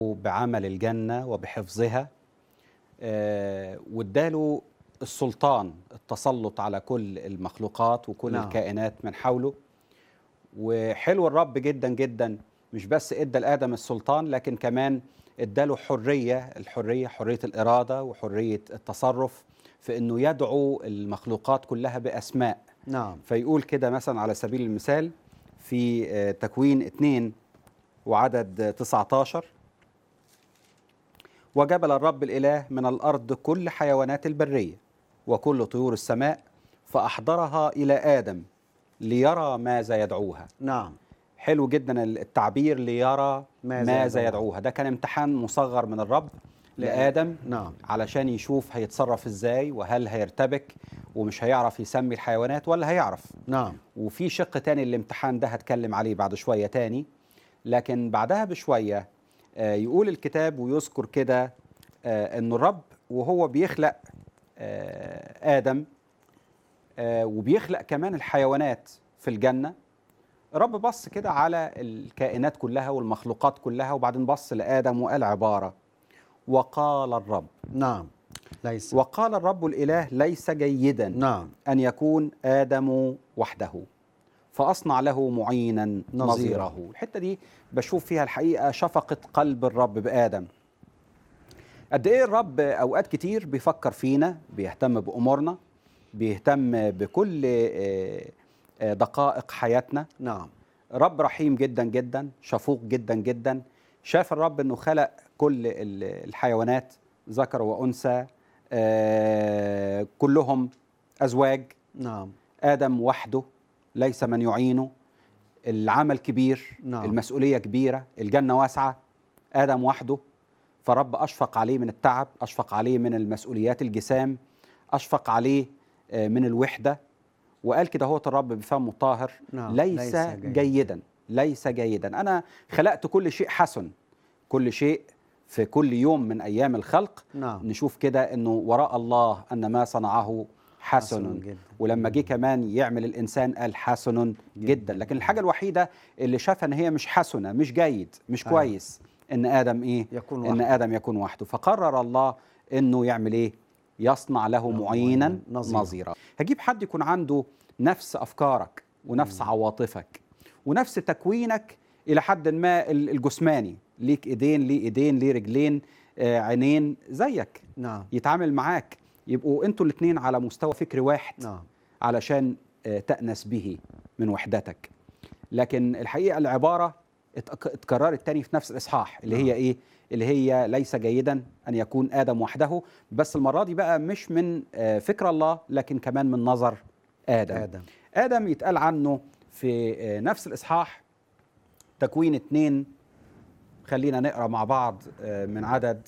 بعمل الجنة وبحفظها آه، واداله السلطان التسلط على كل المخلوقات وكل نعم. الكائنات من حوله وحلو الرب جدا جدا مش بس ادى لآدم السلطان لكن كمان اداله حرية الحرية حرية الإرادة وحرية التصرف في انه يدعو المخلوقات كلها بأسماء نعم فيقول كده مثلا على سبيل المثال في آه، تكوين 2 وعدد آه، 19 وجبل الرب الإله من الأرض كل حيوانات البرية وكل طيور السماء فأحضرها إلى آدم ليرى ماذا يدعوها نعم حلو جدا التعبير ليرى ماذا ماذا, ماذا يدعوها. يدعوها ده كان امتحان مصغر من الرب لآدم نعم علشان يشوف هيتصرف ازاي وهل هيرتبك ومش هيعرف يسمي الحيوانات ولا هيعرف نعم وفي شق تاني الامتحان ده هتكلم عليه بعد شوية تاني لكن بعدها بشوية آه، يقول الكتاب ويذكر كده آه، أن الرب وهو بيخلق آه، آدم آه، وبيخلق كمان الحيوانات في الجنة الرب بص كده على الكائنات كلها والمخلوقات كلها وبعدين بص لآدم وقال عبارة وقال الرب نعم ليس وقال الرب الإله ليس جيدا نعم أن يكون آدم وحده فأصنع له معينا نظيره. نظيره الحتة دي بشوف فيها الحقيقة شفقة قلب الرب بآدم قد إيه الرب أوقات كتير بيفكر فينا بيهتم بأمورنا بيهتم بكل آه، آه، دقائق حياتنا نعم رب رحيم جدا جدا شفوق جدا جدا شاف الرب انه خلق كل ال- الحيوانات ذكر وانثى آه، كلهم ازواج نعم ادم وحده ليس من يعينه العمل كبير نعم. المسؤوليه كبيره الجنه واسعه ادم وحده فرب اشفق عليه من التعب اشفق عليه من المسؤوليات الجسام اشفق عليه آه، من الوحده وقال كده هو الرب بفمه طاهر نعم. ليس, ليس جيدا. جيداً. جيدا ليس جيدا انا خلقت كل شيء حسن كل شيء في كل يوم من ايام الخلق نعم نشوف كده انه وراء الله ان ما صنعه حسن حسن جدا. ولما جه كمان يعمل الانسان قال حسن جدا. جدا لكن الحاجه الوحيده اللي شافها ان هي مش حسنه مش جيد مش أيوة. كويس ان ادم ايه يكون ان وحده. ادم يكون وحده فقرر الله انه يعمل ايه يصنع له له معينا معيناً نظيراً. نظيرا هجيب حد يكون عنده نفس افكارك ونفس عواطفك ونفس تكوينك الى حد ما ال- الجسماني ليك ايدين ليه ايدين ليه رجلين آه عينين زيك نعم يتعامل معاك يبقوا انتوا الاثنين على مستوى فكري واحد نعم علشان آه، تأنس به من وحدتك لكن الحقيقة العبارة اتك- اتكررت تاني في نفس الإصحاح اللي هي نعم. إيه؟ اللي هي ليس جيدا أن يكون آدم وحده بس المرة دي بقى مش من آه، فكر الله لكن كمان من نظر آدم آدم آدم يتقال عنه في آه، نفس الإصحاح تكوين اتنين خلينا نقرأ مع بعض آه، من عدد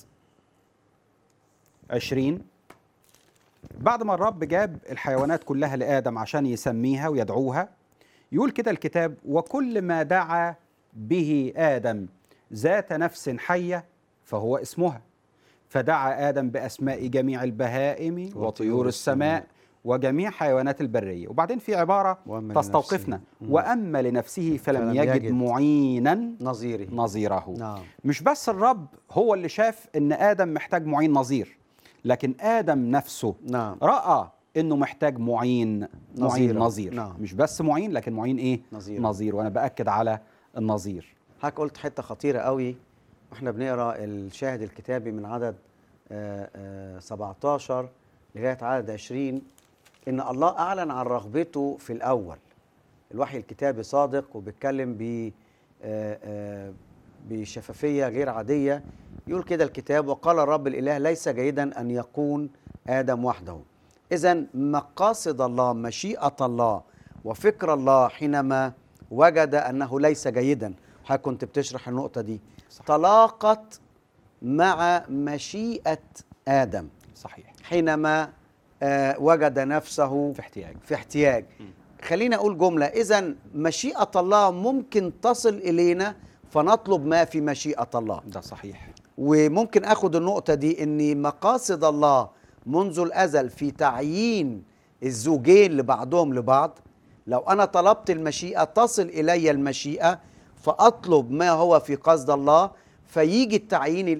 عشرين بعد ما الرب جاب الحيوانات كلها لآدم عشان يسميها ويدعوها يقول كده الكتاب وكل ما دعا به آدم ذات نفس حية فهو اسمها فدعا آدم بأسماء جميع البهائم وطيور وطيور السماء السماء. وجميع حيوانات البرية وبعدين في عبارة وأما تستوقفنا لنفسه. مم. وأما لنفسه فلم, فلم يجد, يجد. معينا نظيره نظيره نعم مش بس الرب هو اللي شاف ان ادم محتاج معين نظير لكن ادم نفسه نعم راى انه محتاج معين معين نظيرا. نظير نعم. مش بس معين لكن معين ايه نظيرا. نظير وانا باكد على النظير حضرتك قلت حته خطيره قوي واحنا بنقرا الشاهد الكتابي من عدد آه، آه، 17 لغايه عدد 20 ان الله اعلن عن رغبته في الاول الوحي الكتابي صادق وبيتكلم ب آه، آه، بشفافيه غير عاديه يقول كده الكتاب وقال الرب الاله ليس جيدا ان يكون ادم وحده اذا مقاصد الله مشيئه الله وفكر الله حينما وجد انه ليس جيدا حضرتك كنت بتشرح النقطه دي صح. تلاقت مع مشيئه ادم صحيح حينما آه، وجد نفسه في احتياج في احتياج خليني اقول جمله اذا مشيئه الله ممكن تصل الينا فنطلب ما في مشيئه الله ده صحيح وممكن اخد النقطه دي ان مقاصد الله منذ الازل في تعيين الزوجين لبعضهم لبعض لو انا طلبت المشيئه تصل الي المشيئه فاطلب ما هو في قصد الله فيجي التعيين